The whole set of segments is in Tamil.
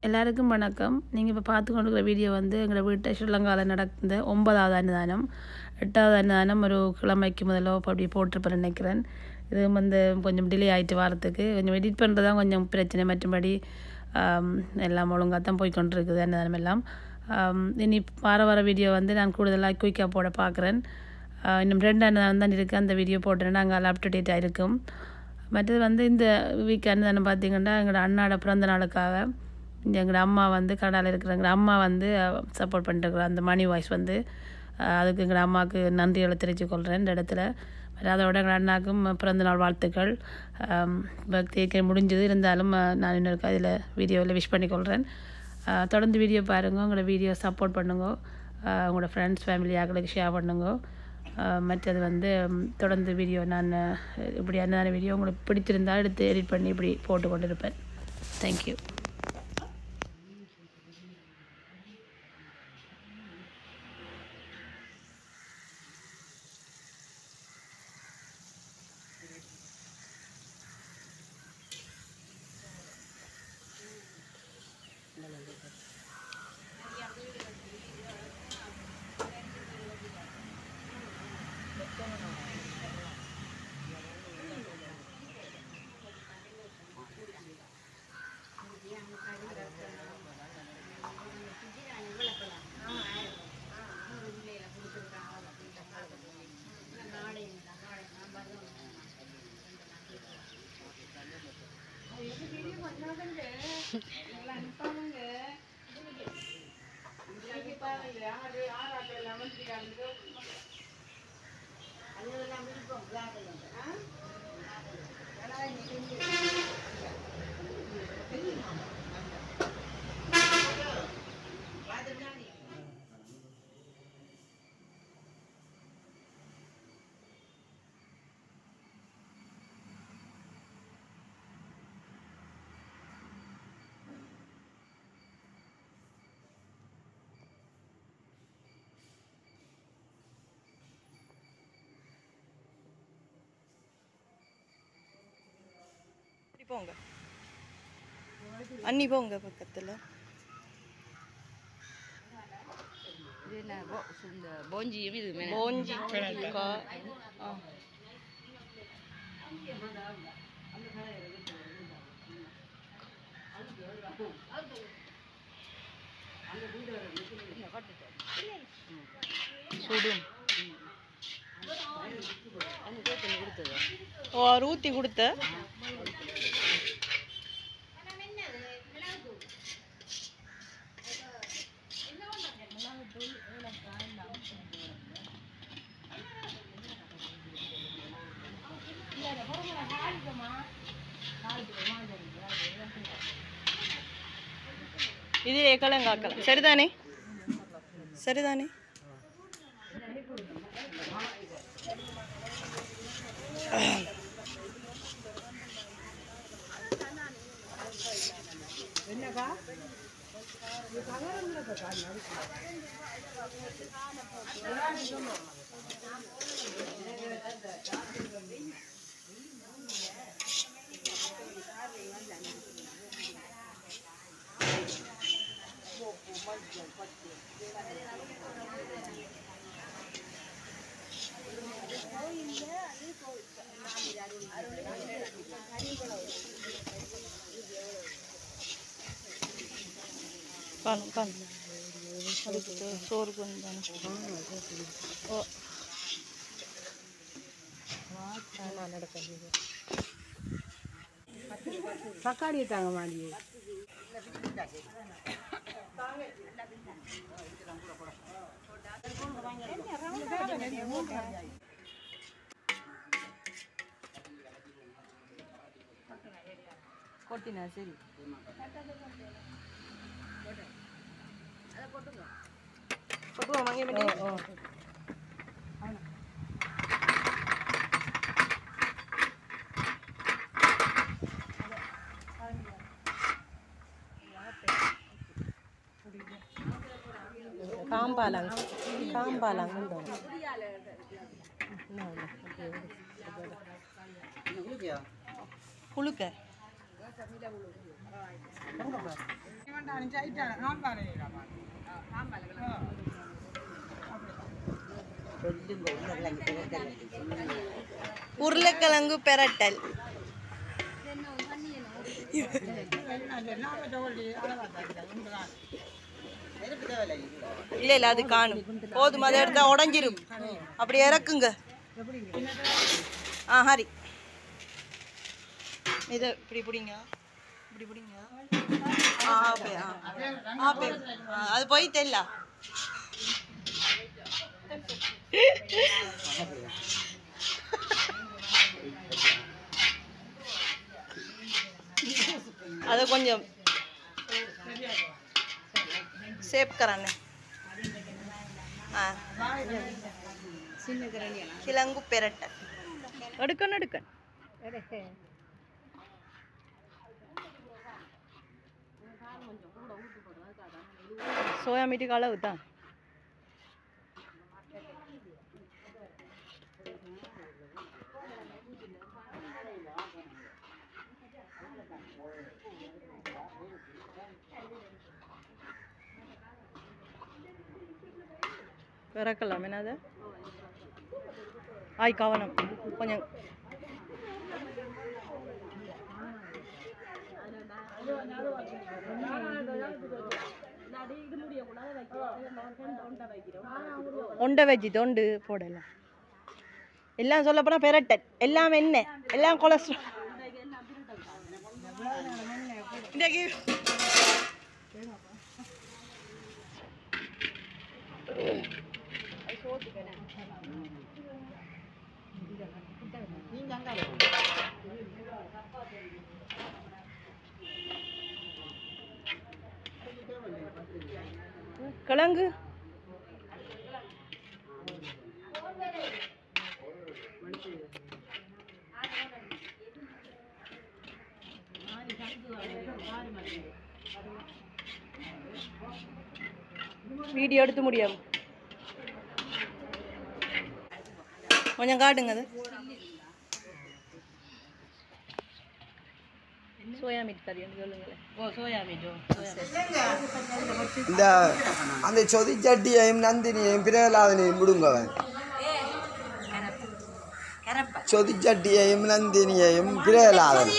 எல்லாருக்கும் வணக்கம் நீங்கள் இப்போ பார்த்து கொண்டிருக்கிற வீடியோ வந்து எங்களோட வீட்டை ஸ்ரீலங்காவில் நடந்த ஒன்பதாவது அன்னதானம் எட்டாவது அன்னதானம் ஒரு கிழமைக்கு முதல்ல அப்படி போட்டிருப்பேன் நினைக்கிறேன் இது வந்து கொஞ்சம் டிலே ஆகிட்டு வரத்துக்கு கொஞ்சம் எடிட் பண்ணுறது தான் கொஞ்சம் பிரச்சனை மற்றபடி ஆம், எல்லாம் ஒழுங்காக தான் போய் கொண்டிருக்குது அன்னதானம் எல்லாம் ஆம், இனி வார வார வீடியோ வந்து நான் கூடுதலாக குயிக்காக போட பார்க்குறேன் இன்னும் ரெண்டு அன்னதானம் தான் இருக்குது அந்த வீடியோ போட்டுறேன் நாங்கள் அப் டு டேட்டாக இருக்கும் மற்றது வந்து இந்த வீக் அன்னதானம் பார்த்தீங்கன்னா எங்களோட அண்ணாட பிறந்த நாளுக்காக இங்கே எங்களோட அம்மா வந்து கனடாவில் இருக்கிற எங்களோட அம்மா வந்து சப்போர்ட் பண்ணிட்டுருக்குற அந்த மணி வாய்ஸ் வந்து அஹ், அதுக்கு எங்களோட அம்மாவுக்கு நன்றிகளை தெரிவித்துக் கொள்கிறேன் இந்த இடத்துல மற்ற அதோட எங்கள் அண்ணாக்கும் பிறந்தநாள் வாழ்த்துக்கள் பர்த்டேக்கு முடிஞ்சது இருந்தாலும் அஹ், நான் இன்னொரு அதில் வீடியோவில் விஷ் பண்ணிக்கொள்கிறேன் அஹ், தொடர்ந்து வீடியோ பாருங்க உங்களோட வீடியோ சப்போர்ட் பண்ணுங்க அஹ், உங்களோட ஃப்ரெண்ட்ஸ் ஃபேமிலி ஆக்களுக்கு ஷேர் பண்ணுங்க அஹ், மற்றது வந்து ம், தொடர்ந்து வீடியோ நான் அஹ், இப்படி அன்னதான வீடியோ உங்களுக்கு பிடிச்சிருந்தால் எடுத்து எடிட் பண்ணி இப்படி போட்டு கொண்டு இருப்பேன் தேங்க்யூ இப்படி போங்க அண்ணி போங்க பக்கத்தில் இது என்ன போ- இந்த போஞ்சியும் இது மேல. போஞ்சி கா ஆ சுடும் ஓ அவர் ஊற்றி கொடுத்த இது ஏக்கலங்காக்கலாம் சரிதானே சரிதானே காணும் காணும் அதுக்கு சோறு கொஞ்சம் ஓ தக்காளி தாங்க மாடி கொட்டினா சரி கொட்டுவோம் வாங்கி பண்ணி காம்பாலாங்க காம்பாலாங்க புழுக்க உருளைக்கிழங்கு பெரட்டல் இல்ல இல்ல அது காணும் போதும் அதை எடுத்தா உடஞ்சிரும் அப்படி இறக்குங்க ஆ ஹரி இதை இப்படி பிடிங்க இப்படி பிடிங்க ஆ ஆப்பே ஆ ஆப்பே ஆ, அது போய் தெரியல அதை கொஞ்சம் சேப் கரானே ஆ கிழங்கு பெரட்டல் எடுக்கணும் எடுக்கணும் சோயா மீட்டுக்கு அளவு தான் பிறக்கலாம் என்னது ஆய் கவனம் கொஞ்சம் ஒண்டை வச்சு தொண்டு போடலாம் எல்லாம் சொல்ல போனால் பெரட்டல் எல்லாம் என்ன எல்லாம் கொலஸ்ட்ரால் இன்றைக்கு கிழங்கு வீடியோ எடுத்து முடியும் கொஞ்சம் காட்டுங்க அது சோயா மீட் கறி சொல்லுங்களேன் ஓ சோயா மீட்டோ சோயா மீட் இந்த அந்த சொதிச்சட்டியையும் நந்தினியையும் பிரகலாதனையும் விடுங்கவன் சொதிச்சட்டியையும் நந்தினியையும் பிரகலாதன்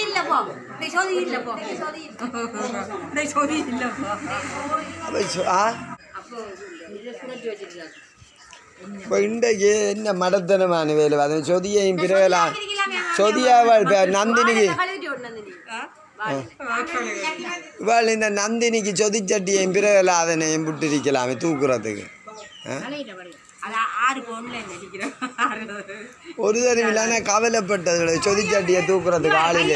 அப்ப சொ- ஆ? இப்ப இன்றைக்கு என்ன மடத்தனமான வேலை அது சொதியையும் பிரகலா சொதியாவள் பே- நந்தினிக்கு இவள் இந்த நந்தினிக்கு சொதிச்சட்டியையும் பிரகலாதனையும் விட்டிருக்கலாமே தூக்குறதுக்கு ஆ? ஒரு தடவை இல்லாம கவலைப்பட்டது சொதிச்சட்டியை தூக்குறதுக்கு ஆளிலே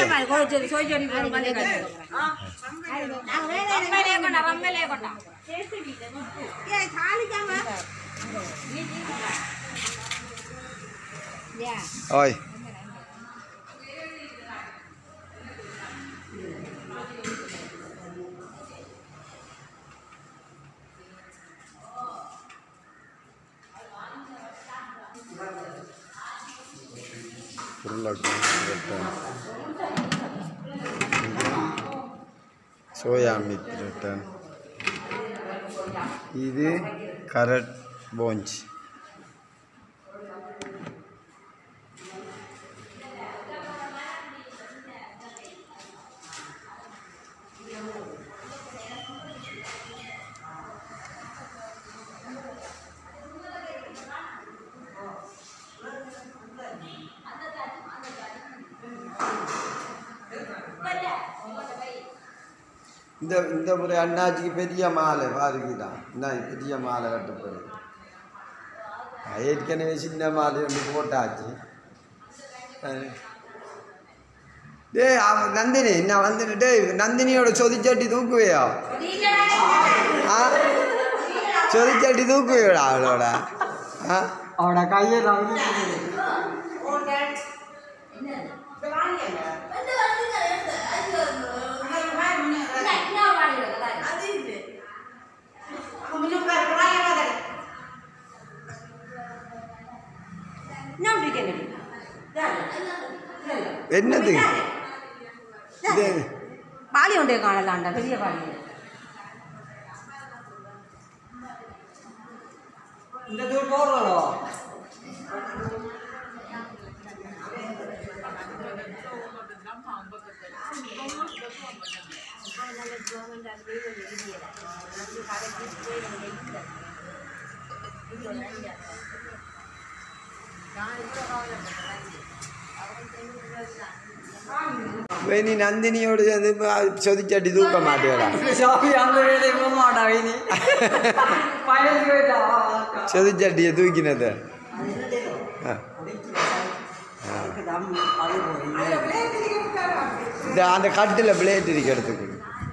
ஓய் சோயா மீட் ரிட்டன் இது கரட் போஞ்ச் இந்த இந்த முறை அண்ணாச்சிக்கு பெரிய மாலை பாருக்குதான் என்ன பெரிய மாலை கட்டப்படுது ஏற்கனவே சின்ன மாலை ஒன்று போட்டாச்சு அஹ். டேய் அவன் நந்தினி நான் வந்துட்டு டேய் நந்தினியோட சொதிச்சட்டி தூக்குவியா ஆ சொதிச்சட்டி தூக்குவியடா அவளோட ஆ அவட கையை என்னது இது பாலி உண்டே காணலாண்டா பெரிய பாலி நீ நந்தினியோடு சேர்ந்து இப்ப சொதிச்சட்டி தூக்க மாட்டேடா சாமி அந்த வேலையை போக மாட்டா இனி பயந்து போயிட்டா சொதிச்சட்டியை தூக்கினது ஆ. இந்த அந்த கட்டில் பிளேட் இருக்கிறதுக்கு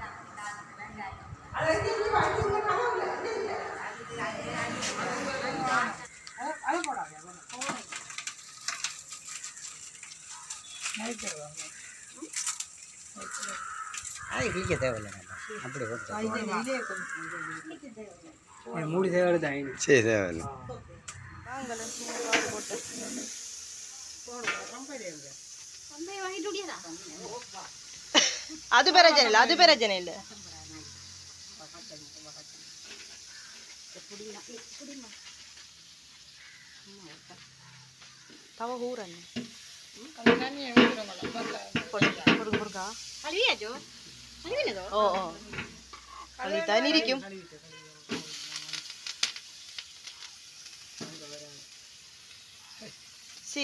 அது கிளிக்க தேவையில்லை அப்படி மூடி தேவையில்லை இனி சரி தேவையில்லை அது பிரச்சனை இல்லை அது பிரச்சனை இல்லை தவ ஊரன் ഓ ഓ കളിത്താനിരിക്കും സി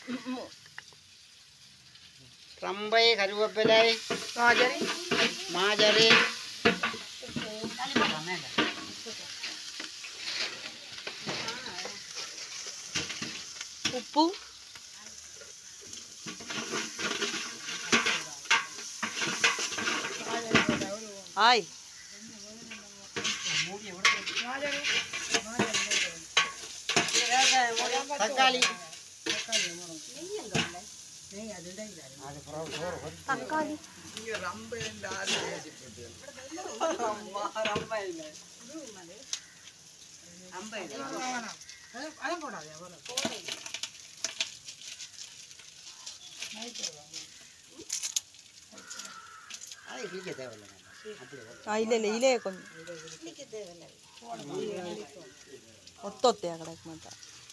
ரம்பை கருவேப்பிலை മാജറി மாஜரி ഉപ്പു ആയ് தக்காளி തക്കാളി அது கிளிக்க தேவையில்லை அப்படி ആ ഇല്ല ഇല്ല ഇലേ കൊഞ്ചം ഒത്തൊത്തയാ കിടക്ക് മാറ്റാ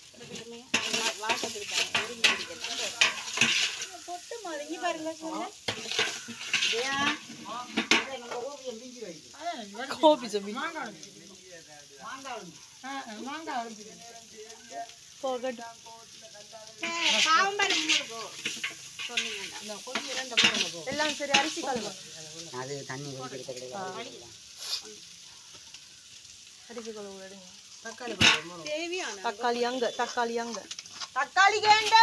கோபி சொல்லி போகட்டும் எல்லாம் சரி அரிசி கழுவா அது தண்ணி குடிக்கிறது கிடையாது அரிசி கழுவு எடுங்க தக்காளி அங்க தக்காளி அங்க தக்காளி கேண்ட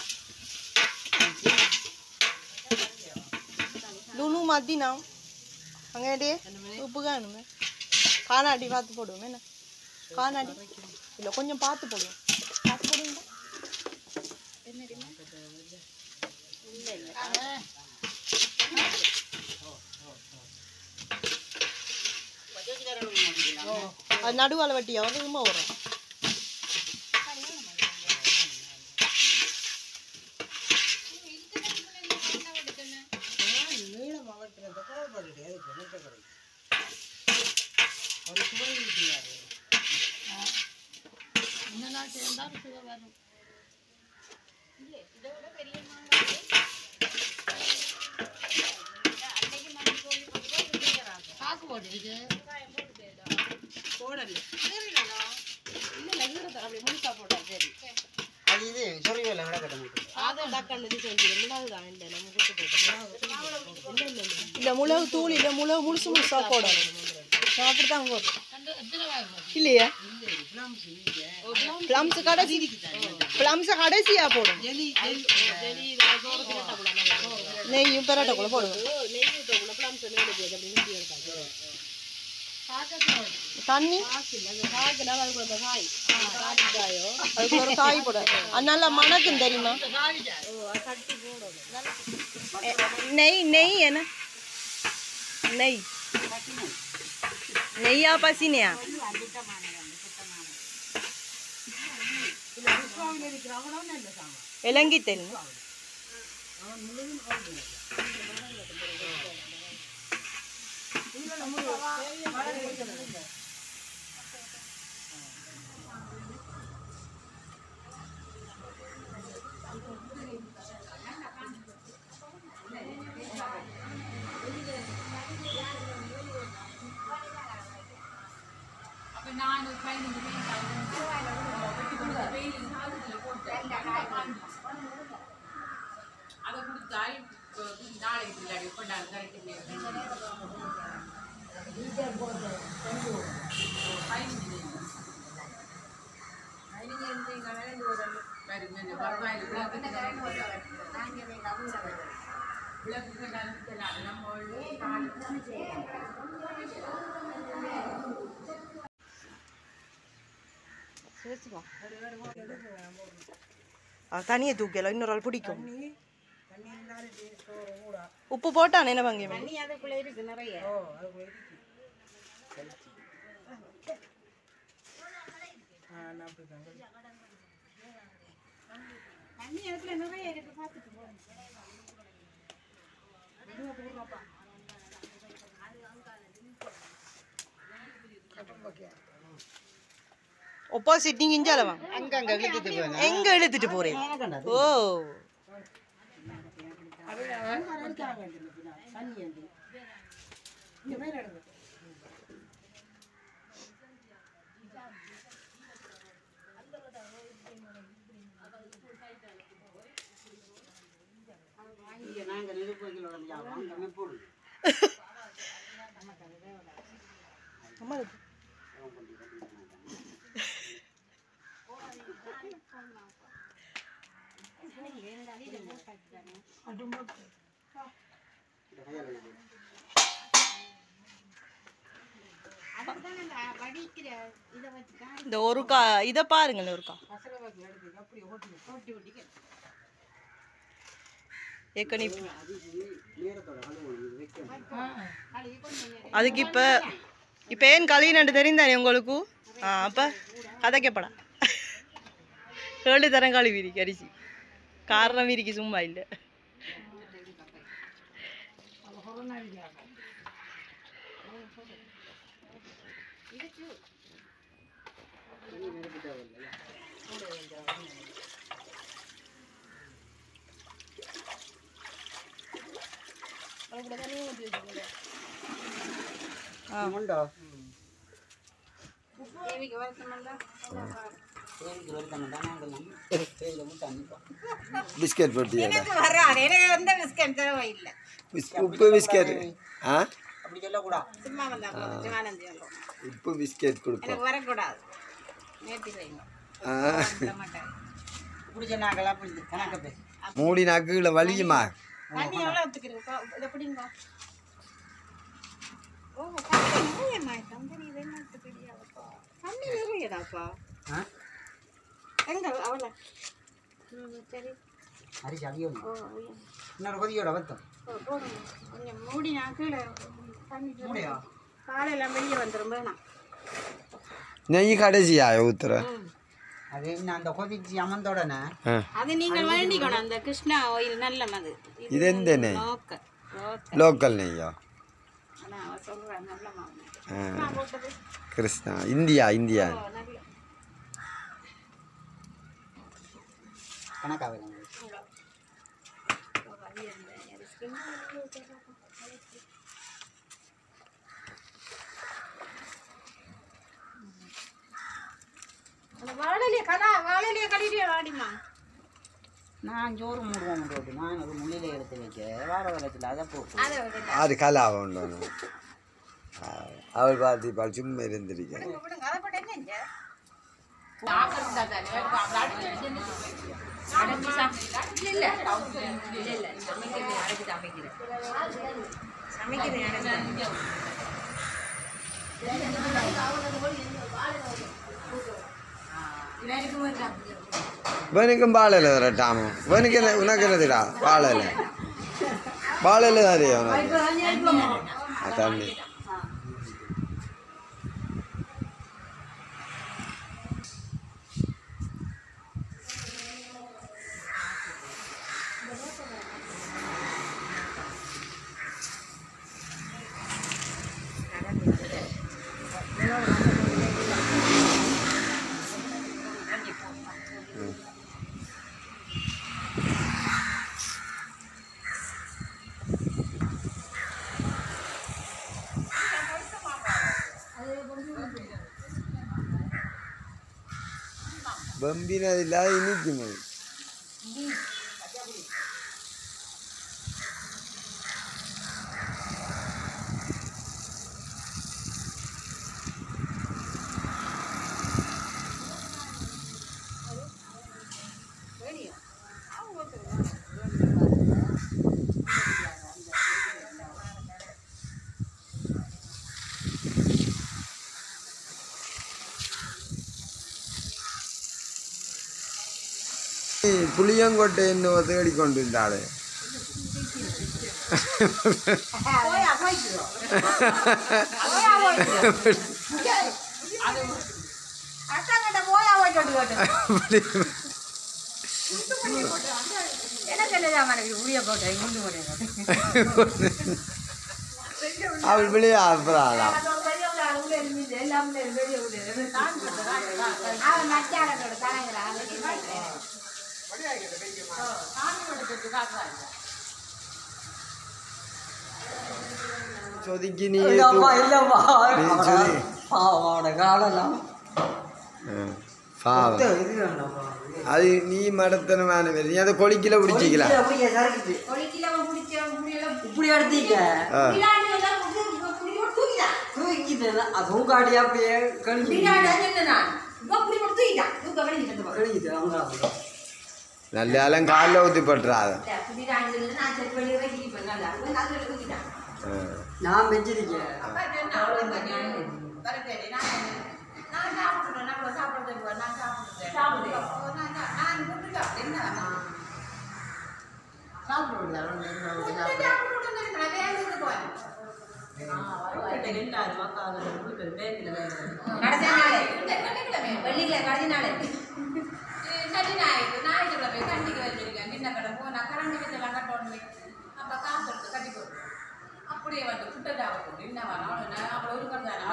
லுனு மத்தினா அங்கேடே உப்பு காணுமே காணாடி பார்த்து போடுவோம் என்ன காணாடி இல்லை கொஞ்சம் பார்த்து போடுவோம் பார்த்து போடுங்க அது நடுவால வட்டியா வந்து சும்மா வரும் அது இது சொறிவேல கிடக்கட்டும் இல்ல முளகு தூள் இல்ல முளகு முழுசு முழுசா போடணும் நான் அப்படித்தான் போடுறேன் இல்லையா பிளம்ஸ் கடைசி பிளம்ஸ் கடைசியா போடும் நெய்யும் பெரட்டக்குள்ள போடுவோம் தண்ணி அதுக்கு ஒரு காய் போட அது நல்லா மணக்கும் தெரியுமா எ- நெய் நெய் என்ன நெய் நெய்யா பசினையா இலங்கி தெரியல தனியை தூக்கல இன்னொரு ஆள் பிடிக்கும் உப்பு போட்டான் என்ன பங்கு ஒப்போசிட் நீங்க இஞ்சால வாங்க அங்கங்க இழுத்துட்டு போய் எங்க இழுத்துட்டு போறீங்க ஓ இந்த ஒரு கா இத பாருங்களேன் ஒரு கா ஏக்கனி அதுக்கு இப்ப இப்ப ஏன் கலின்னு தெரிந்தானே உங்களுக்கு ஆ அப்ப கதைக்கப்படா ஏழு தரம் கழுவி இருக்கு அரிசி காரணம் இருக்கு சும்மா இல்லை உண்டோ பிஸ்கட் போட்டியாடா வர்றாரு எனக்கு எந்த பிஸ்கட் தேவையில்லை பிஸ்- உப்பு பிஸ்கட் ஆ அப்படி சொல்லக்கூடாது சும்மா வந்தா போதும் சிவானந்தி வரும் உப்பு பிஸ்கட் கொடுப்போம் எனக்கு வரக்கூடாது நேற்று வைங்க ஆ. விட மாட்டேன் இப்படி சொன்னாங்களா அப்படி கணக்கு பேசு மூடி நாக்குகளை வலியுமா தண்ணி எவ்வளோ ஊற்றுக்கிறீங்க இதை பிடிங்க ஓ தண்ணி நிறையம்மா தம்பி இது என்ன பெரியாப்பா தண்ணி நிறையடாப்பா எங்க அவளை ம், சரி அரிசி அதிகம் ஓ ஐயா. இன்னொரு கொதியோட வத்தம் ஓ, போடுங்க கொஞ்சம் மூடி நான் கீழே தண்ணி மூடியா காலையில் வெளியே வந்துடும் வேணாம் நெய் கடைசியா ஊத்துற அது இன்னும் அந்த கொதிச்சு அமர்ந்தோடனே ஆ. அது நீங்கள் வேண்டிக்கணும் அந்த கிருஷ்ணா ஆயில் நல்ல மது இது எந்த நெய் நோக்க நோக்க லோக்கல் நெய்யா நான் அவ சொல்கிறேன் நல்ல மாவு ஆ. நான் போட்டது கிருஷ்ணா இந்தியா இந்தியா ஓ, நல்ல கணக்காக அந்த வாழலையே கலா வாழலையே கழுவியே வாடிமா நான் சோறு மூடுவோம் போட்டு நான் ஒரு முள்ளில எடுத்து வைக்க வார வரத்தில் அதை போட்டு அதை விடுங்க அது கலாவை உண்டு அவள் பார்த்து பால் சும்மா இருந்திருக்கேன் விடுங்க அதை போட்டு என்ன செஞ்ச? இவனுக்கும் பாலையில் வரட்டாமோ இவனுக்கு என்ன உனக்கு என்னதுடா பாலையில் பாலையில் தான் அறியா உனக்கு ஆ, தண்ணி பம்பினது இல்லாத இனிக்குமே புளியங்கொட்டை என்ன தேடி கொண்டு இருந்தாள் அவள் வெளியே அப்புறம் சொதிக்கு நீ இல்லம்மா இல்லம்மா நீ சொல்லி. பாவாட காலெல்லாம் ம், பாவம் அது நீ மடத்தனமான பேர் நீ அதை கொலிக்கில பிடிச்சிக்கலாம் அப்படியே சரக்குது இப்படி எடுத்தீங்க ஆ. தூக்கிட்டு அதுவும் காட்டி அப்படியே கழிச்சு கழிக்குது அவங்க நல்ல ஆளும் காலில் ஊற்றி பட்டுறாத நான் வச்சிருக்கேன் அப்படியே வந்து புட்டதா என்ன அவ்வளோ ஒரு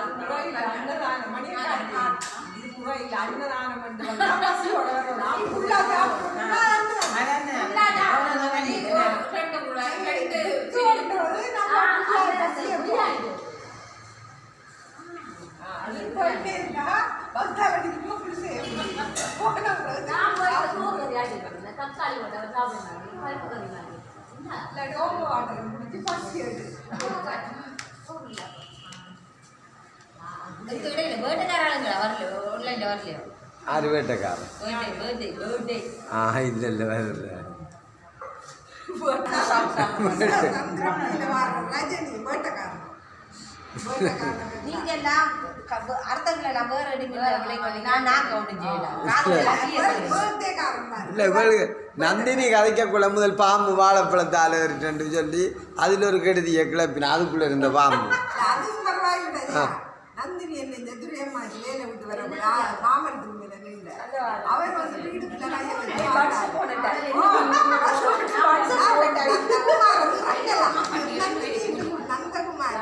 ஆறு வேட்டைக்காரன் ஆ இல்லை இல்லை வேறு இல்லை நீங்கெல்லாம் க- அர்த்தங்கள் எல்லாம் வேற எடுக்கல நான் நான் கவுண்ட் செய்யலாம் இல்லை இவளுக்கு நந்தினி கதைக்கக்குள்ள முதல் பாம்பு வாழைப்பழத்தால் ரெண்டு சொல்லி அதில் ஒரு கெடுதியை கிளப்பின அதுக்குள்ளே இருந்த பாம்பு அதுவும் பரவாயில்லை ஆ. நந்தினி என்ன இந்த துரியம்மா வேலை விட்டு வர ராமன் மேல நின்று அவர் வந்து வீடுக்குள்ள கையை வச்சு பார்த்தாரு. ஓ, நந்தகுமார், நந்தகுமார்.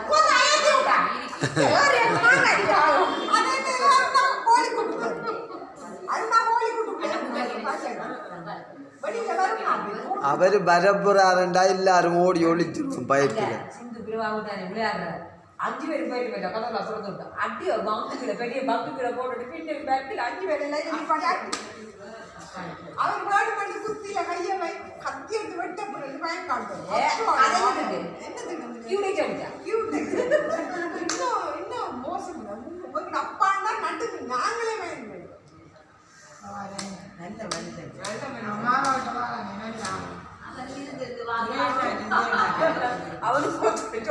வேற என்ன அடிக்கிறாரோ? அதே நேரம் தான் கோழி குட்டு. அதுதான் கோழி குட்டு. வெளியில வரும் அவர் வரப்புறாருண்டா எல்லாரும் ஓடி ஒளிச்சிருக்கும் பயத்தில் சிந்து பிரிவாகுதானே விளையாடுற அஞ்சு பேர் போயிட்டு போயிட்டா கதவுல சொல்றது விட்டா அடி பங்குல பெரிய பங்குல போட்டுட்டு பின்னாடி பேக்கில் அஞ்சு பேர் எல்லாம் இப்படி பண்ணாரு. அவர் வேடு பண்ணி குத்தியில கையை வை கத்தி எடுத்து வெட்ட போறது பயம் காட்டும் ஏ, அது என்னது? என்ன திட்டம்? கியூடே சொல்லிட்டா Cute. இன்னும் இன்னும் மோசம் இல்லை. உங்க- உங்க அப்பான்னா நடுவு நாங்களே வேணும் நல்ல மனுஷன் அவனுக்கு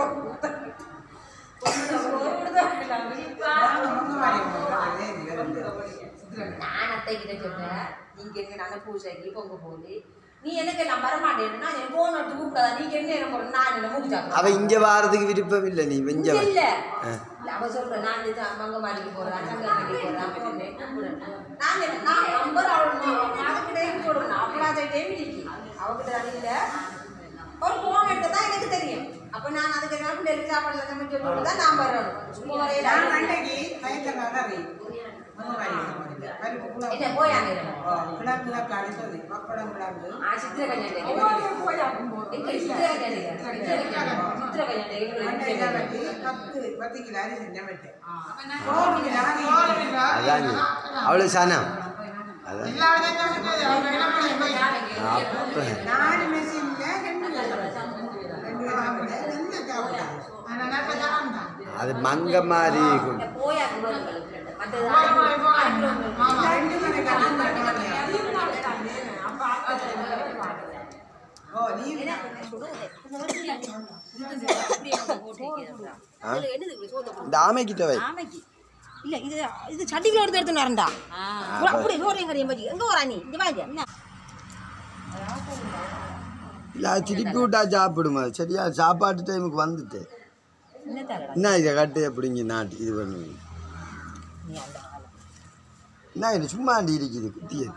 நான் அத்தை கிட்ட சொன்னேன் நீங்க எங்க நாங்க பூசைக்கு பொங்க போகுது நீ எனக்கு நான் வரமாட்டேன் நான் என் போன் எடுத்து கூப்பிடாத நீங்க என்ன என்ன போற நான் என்ன மூக்கு அவ இங்கே வாரதுக்கு விருப்பம் இல்லை நீ வெஞ்ச இல்ல இல்ல ஆ. இல்ல, அவ சொல்ற நான் இது மங்க மாடிக்கு போறேன் சங்க மாடிக்கு போறேன் அப்படின்னு கூப்பிடுறேன். நான் என்ன- நான் நம்பர் அவள் மாதக்கிட்டே சொல்றேன் அவளாத டைம் இருக்கு அவகிட்ட அது இல்ல ஒரு போன் எடுத்து தான் எனக்கு தெரியும் அப்ப நான் அதுக்கு என்ன பிள்ளைக்கு சாப்பாடுல நம்ம சொல்லிட்டு தான் நான் வரணும் சும்மா வரையில என்ன போயாங்க ஆ சித்திர கல்யாணம் எங்க சித்திர கல்யாணம் சித்திர கல்யாணம் அதான் நீ. அவளு சனம் அதான் அப்ப நாலு மெஷின்ல ரெண்டு ரெண்டு அது மங்க மாதிரி இருக்கும். போயா மற்றது ஆ? இந்த ஆமைக்கிட்ட வை இல்ல இது இது சட்டிக்குள்ள எடுத்து எடுத்து வரண்டா அப்படி சோறு எங்க எங்க வரா நீ இங்க வாங்க என்ன இல்லை அது திருப்பி விட்டா சாப்பிடுமா சரியா சாப்பாட்டு டைமுக்கு வந்துட்டு என்ன இதை கட்டு எப்படிங்க நாட்டு இது பண்ணுவீங்க என்ன இது சும்மா ஆண்டி இருக்குது குத்தியது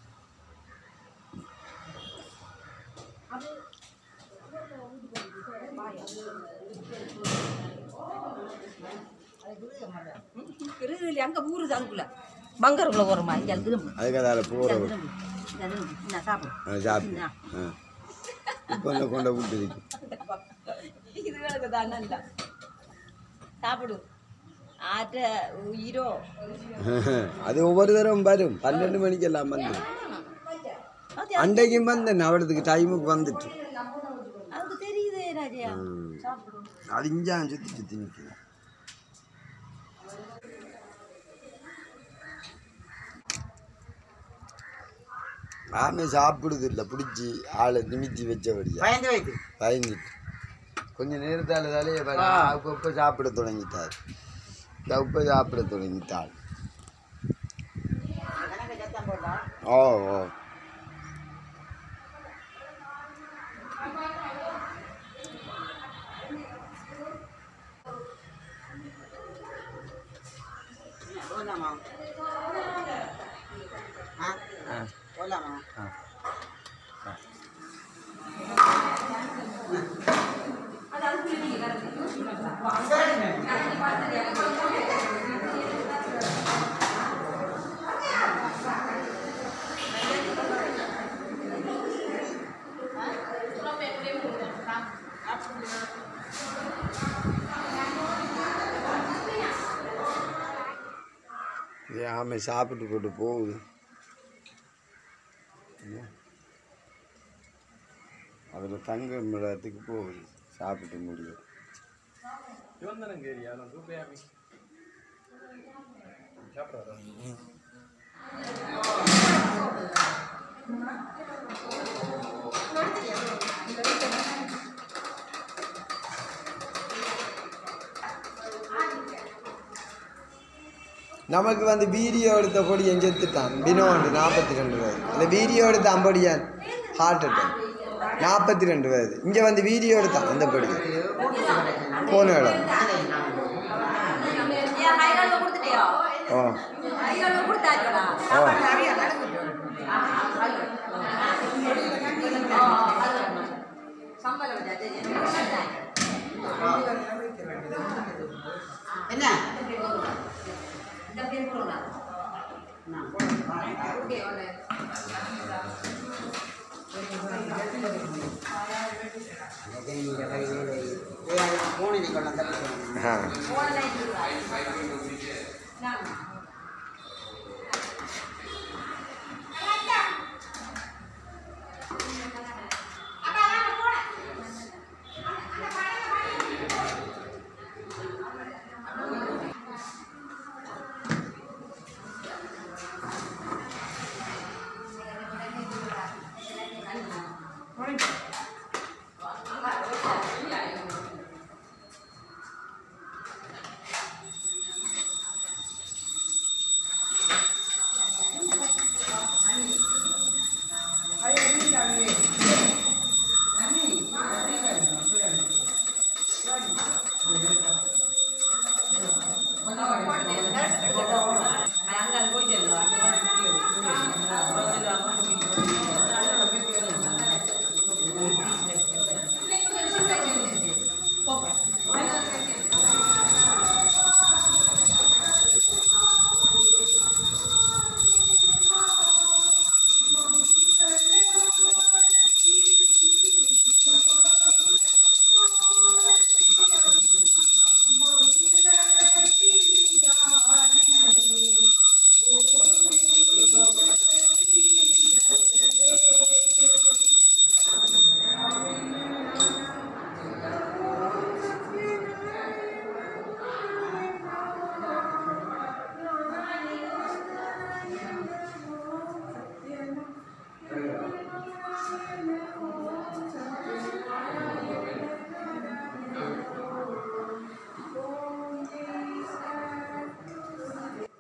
இருக்குது அங்கே ஊறுது அதுக்குள்ள பங்கருக்குள்ள வருமா இங்கே திரும்ப அதுக்கு அதில் போகிற நான் சாப்பிடும் சாப்பிடு ஆ இப்போ இந்த கொண்ட விட்டு இருக்கு இதுகளுக்கு தானே இல்லை சாப்பிடு ஆற்ற உயிரோ அது ஒவ்வொரு தடவை வரும் பன்னெண்டு மணிக்கெல்லாம் வந்து அன்றைக்கும் வந்தேன் அவளதுக்கு டைமுக்கு வந்துட்டு அதுக்கு தெரியுதே ராஜா ம். அது இஞ்சா சுற்றி சுற்றி நிற்கும் ஆமே சாப்பிடுது இல்லை பிடிச்சி ஆளை நிமித்தி வச்சபடியா பயந்து வைத்து பயந்துட்டு கொஞ்ச நேரத்தால் தாலே அப்பப்போ சாப்பிட தொடங்கிட்டார் உப்பை சாப்பிட தொடங்கிட்டாள் ஓ ஓ போலாமா ஆ போலாமா ஏன் ஆமை சாப்பிட்டு போட்டு போகுது அதில் தங்க இடத்துக்கு போகுது சாப்பிட்டு முடியும் நமக்கு வந்து வீடியோ எடுத்த பொடியன் செத்துட்டான் வினோண்டு நாற்பத்தி ரெண்டு வயது அந்த வீடியோ எடுத்த அம்படியான் ஹார்ட் அட்டாக் நாற்பத்தி ரெண்டு வயது இங்கே வந்து வீடியோ எடுத்தான் அந்த பொடியன் போன இடம் ஏன் கை கழுவ கொடுத்துட்டியோ ஓ கை கழுவ கொடுத்தாச்சோடா ஓ சம்பளம் வச்சாச்சு என்ன இந்த பேர் போடுங்க ஓகே ஒன்று மூணு கொள்ள ஆ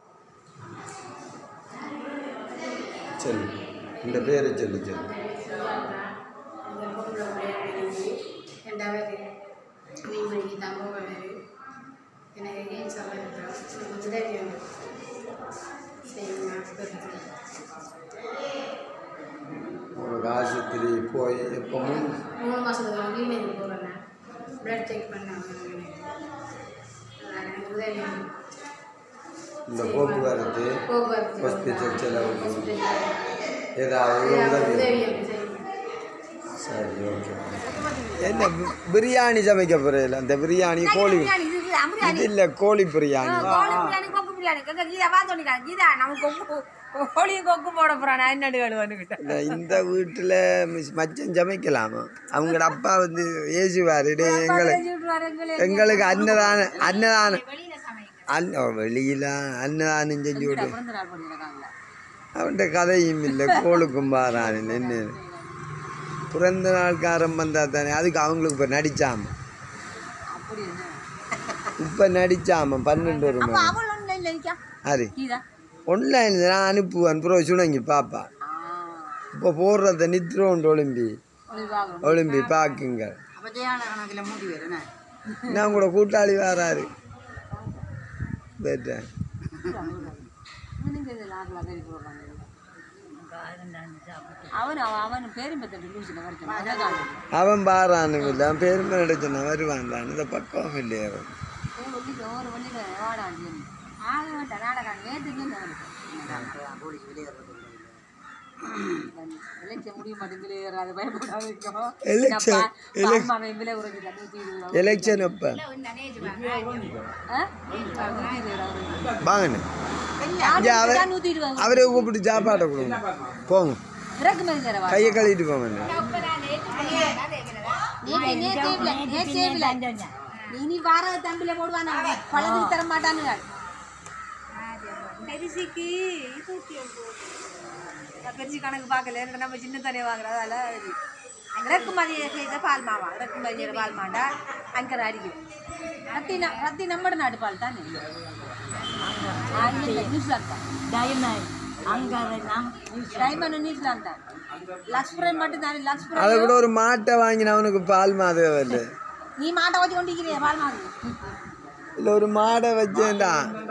சொல்லு இந்த பேரை சொல்லு சொல்லு மாதத்துக்கு கிளினிக் போகிறேன் பிளட் செக் பண்ணாங்க எனக்கு உதவி இந்த போக்குவரத்து போக்குவரத்து ஹாஸ்பிட்டல் செலவுக்கு ஹாஸ்பிட்டல் ஏதாவது உதவி உதவி எனக்கு செய்யுங்க சரி ஓகே என்ன பி- பிரியாணி சமைக்க போறீங்களா அந்த பிரியாணி கோழி இது இல்லை கோழி பிரியாணி கோழி பிரியாணி கொக்கு பிரியாணி கங்க கீதா வா சொன்னிக்கா கீதா நம்ம கொக்கு கோழியும் கொக்கு போட போறான் நான் என்னடு கழுவானுக்கிட்ட இந்த இந்த வீட்டில் மச்சம் சமைக்கலாமா அவங்களோட அப்பா வந்து ஏசுவார் டே எங்களுக்கு எங்களுக்கு அன்னதானம் அன்னதானம் அன் ஓ, வெளியில அன்னதானம் செஞ்சு விடு பிறந்த நாள் பண்ணியிருக்காங்களா அவன்கிட்ட கதையும் இல்லை கோளுக்கும் பாரான் என்ன பிறந்த நாள்காரன் வந்தா தானே அதுக்கு அவங்களுக்கு இப்போ நடிச்சாம அப்படி என்ன இப்போ நடிச்சாம பன்னெண்டு ஒரு மணி அவள் ஒன்றும் இல்லை நிற்கா அது கீதா ஒன்லைனில் நான் அனுப்புவேன் ப்ரோ சுணங்கி பாப்பா இப்போ போடுறத நித்ரோண்டு ஒலிம்பி ஒளிவாகும் ஒலிம்பி பாக்குங்க அப்போ ஜெயான கணக்கில் மூடி வரேன் நான் கூட கூட்டாளி வராரு பேட்டேன் அவன் அவன் அவன் பேரும்பத்தட்டு லூசில் வரைக்கும் அவன் பாரானும் இல்லை அவன் பெருமை நடிச்சனா வருவான்டான் இந்த பக்கம் இல்லையே அவன் வள்ளிக்கு ஒரு வள்ளிக்கு வாடான் ஆக வேண்டாம் நாடகம் நேற்றுக்கு போலீஸ் வெளியேறது எலெக்ஷன் முடிய மாட்டேங்குது அது பயப்படாத Election, elec- மகன் விலை உறவு நூற்றி இருபது எலெக்ஷன் அப்போ வாங்கண்ணே இங்க அவர் நூற்றி இருபது அவரை கூப்பிட்டு சாப்பாடை கொடுங்க போங்க இறக்குமதி தர வா கையை கழுவிட்டு போங்க நேற்று நேற்று நேற்று இனி வார தம்பில போடுவானா பழகுக்கு தர மாட்டானுங்க பெருசிக்கு பெருசி கணக்கு பார்க்கல எனக்கு நம்ம சின்ன தனியாக வாங்குறது அதில் இறக்குமதி செய்த பால் மாவா இறக்குமதி செய்த பால் மாண்டா அங்கே அடிக்கும் ரத்தி ந- ரத்தி நம்ம நாட்டு பால் தானே நியூசிலாந்து தான் டைமண்ட் நியூசிலாந்து தான் லக்ஷ்புரன் மட்டும் தானே அதை லக்ஷ்புரன் கூட ஒரு மாட்டை வாங்கின அவனுக்கு பால் மாதவே இல்லை நீ மாட்டை வச்சு கொண்டிருக்கிறிய பால் மாதிரி இல்லை ஒரு மாடை வச்சேன்டா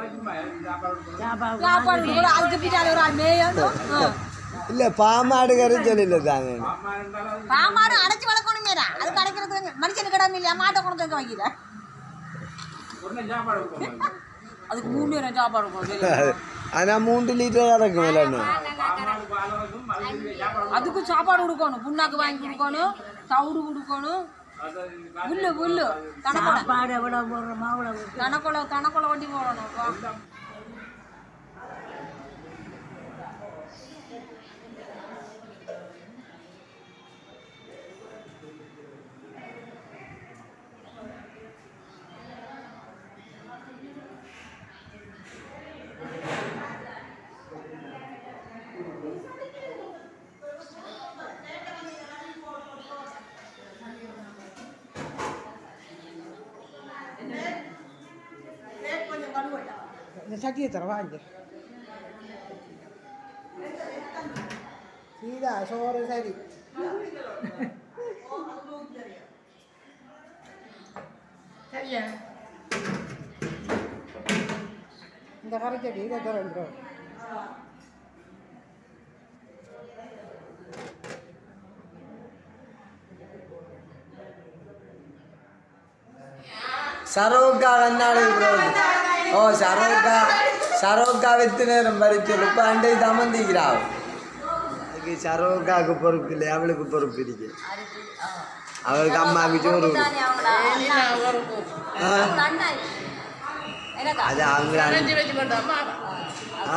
சாப்பாடு கூட அதுக்கு பின்னாடி ஒரு ஆள் மேயும் இல்லை பாமாடு கரைச்சல் தானே பாமாடு அடைச்சு வளர்க்கணுமேடா அதுக்கு அடைக்கிறது மனுஷனுக்கு இடம் இல்லையா மாட்டை கொண்டு வந்து வைக்கிற அதுக்கு மூணு நேரம் சாப்பாடு கொடுக்கணும். ஆனால் மூன்று லிட்டர் கறக்கும் இல்லைண்ணா அதுக்கு சாப்பாடு கொடுக்கணும் புண்ணாக்கு வாங்கி கொடுக்கணும் தவிடு கொடுக்கணும் புல்லு புல்லு தனக்கொலை தனக்கொலை தனக்கொலை வண்டி போடணும் வா. இந்த சட்டியை தர வாங்க சீதா சோறு சரி சரியா இந்த கரைச்சடி இதை தரேன் சரோக்கா வந்தாடு ப்ரோ ஓ சரோக்கா சரோக்கா வித்து நேரம் பறிச்சல் இப்போ அண்டை தமந்திக்கிறா அதுக்கு சரோக்காவுக்கு பொறுப்பு இல்லை அவளுக்கு பொறுப்பு இருக்கு அவளுக்கு அம்மாவுக்கு சோறு கொடு. ஆ, அது அவங்க ஆ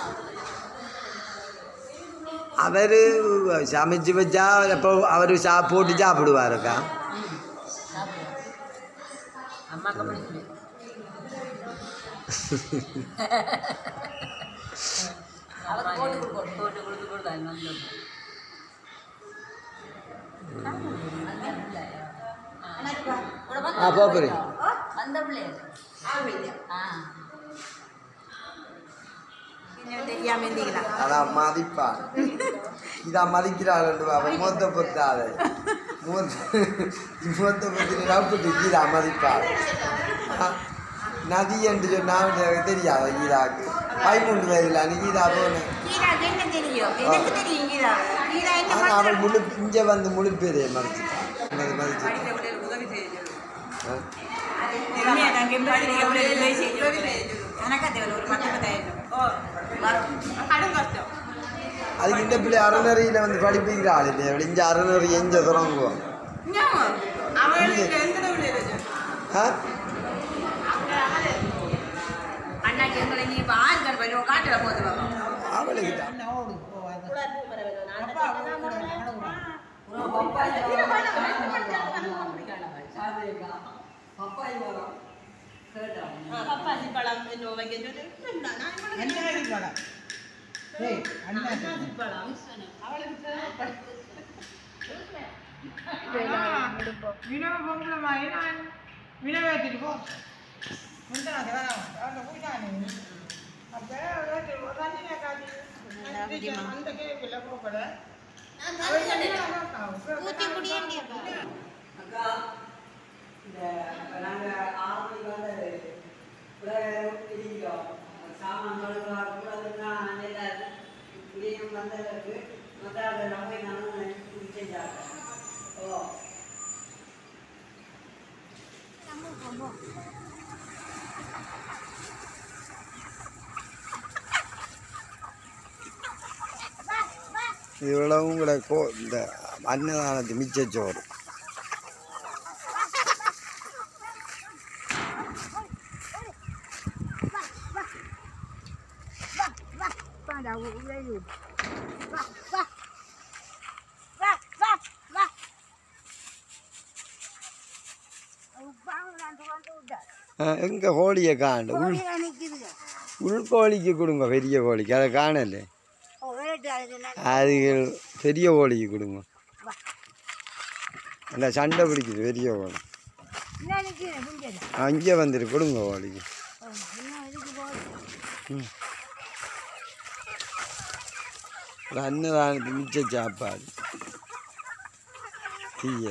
அவரு சமைச்சு வச்சா அப்போ அவரு சா போட்டு சாப்பிடுவாருக்கா அம்மா கம்பெனி சொல்லி அவர் போட்டு கொடுக்கணும் போட்டு கொடுத்து கொடுத்தாங்க வந்து ஆ போப்பரி வந்த பிள்ளைய ஆ தெரியாம இருந்தீங்களா அதான் மதிப்பா இதா மதிக்கிறாள் அவன் மூத்த பொத்தாள் மூத்த மூத்த பொத்தி ரப்பிட்டு கீதா மதிப்பாள் நதி என்று சொன்னால் எனக்கு தெரியாது கீதாக்கு பதிமூன்று வயதில் அன்னைக்கு கீதா போனேன் கீதாக்கு என்ன தெரியும் எனக்கு தெரியும் கீதா கீதா என்ன ஆனால் அவள் முழு இங்கே வந்து முழு பேரையை மறைச்சிட்டான் இந்த அதுக்கு இந்த பிள்ளை அறநெறியில் வந்து படிப்பிக்கிற ஆள் இல்லையா இங்கே அறநெறி எஞ்ச தொடங்குவோம் ஆ அண்ணாக்கு எங்களை நீ இப்போ ஆறு கண் பண்ணி காட்டுற போது அவளுக்கு தான் பப்பாசி பழம் என்ன வைக்க சொல்லி இவ்வளவும் கூட கோ இந்த அன்னதானத்து மிச்சச்சோறு எங்க கோழியை காணல உள் உள்கோழிக்கு கொடுங்க பெரிய கோழிக்கு அதை காணல அது பெரிய கோழிக்கு கொடுங்க அந்த சண்டை பிடிக்குது பெரிய கோழி அங்கே வந்துட்டு கொடுங்க கோழிக்கு ம். ஒரு அன்னதானத்து மிச்ச சாப்பாடு தீய